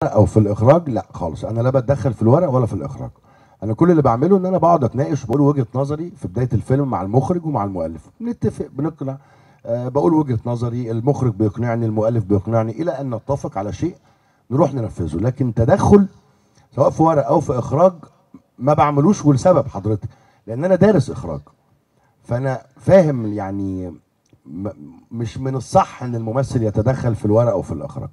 او في الاخراج لا خالص انا لا بتدخل في الورق ولا في الاخراج انا كل اللي بعمله ان انا بقعد اتناقش وبقول وجهه نظري في بدايه الفيلم مع المخرج ومع المؤلف بنتفق بنقنع أه بقول وجهه نظري المخرج بيقنعني المؤلف بيقنعني الى ان نتفق على شيء نروح ننفذه لكن تدخل سواء في ورق او في اخراج ما بعملوش ولسبب حضرتك لان انا دارس اخراج فانا فاهم يعني م- مش من الصح ان الممثل يتدخل في الورق او في الاخراج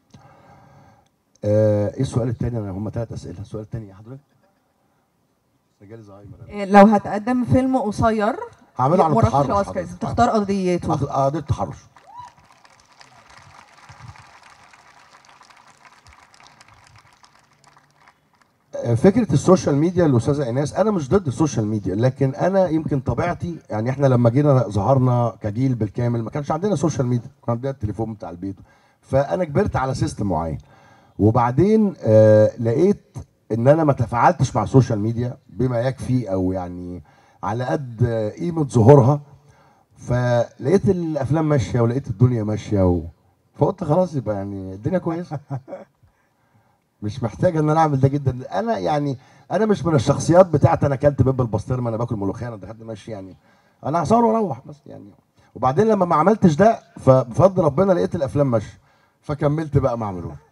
آه، ايه السؤال الثاني انا هم ثلاث اسئله السؤال الثاني يا حضرتك رجال زهايمر إيه، لو هتقدم فيلم قصير هعمله عن مرشح التحرش لأوسكار، حضرتك. تختار قضيته أخ- قضيه التحرش آه، فكره السوشيال ميديا الاستاذه ايناس انا مش ضد السوشيال ميديا لكن انا يمكن طبيعتي يعني احنا لما جينا ظهرنا كجيل بالكامل ما كانش عندنا سوشيال ميديا كان عندنا التليفون بتاع البيت فانا كبرت على سيستم معين وبعدين آه لقيت ان انا ما تفاعلتش مع السوشيال ميديا بما يكفي او يعني على قد آه، قيمه ظهورها فلقيت الافلام ماشيه ولقيت الدنيا ماشيه و... فقلت خلاص يبقى يعني الدنيا كويسه مش محتاج ان انا اعمل ده جدا انا يعني انا مش من الشخصيات بتاعت انا اكلت بيض بالبسطرمه انا باكل ملوخيه انا دخلت ماشي يعني انا هصور واروح بس يعني وبعدين لما ما عملتش ده فبفضل ربنا لقيت الافلام ماشيه فكملت بقى ما اعملوش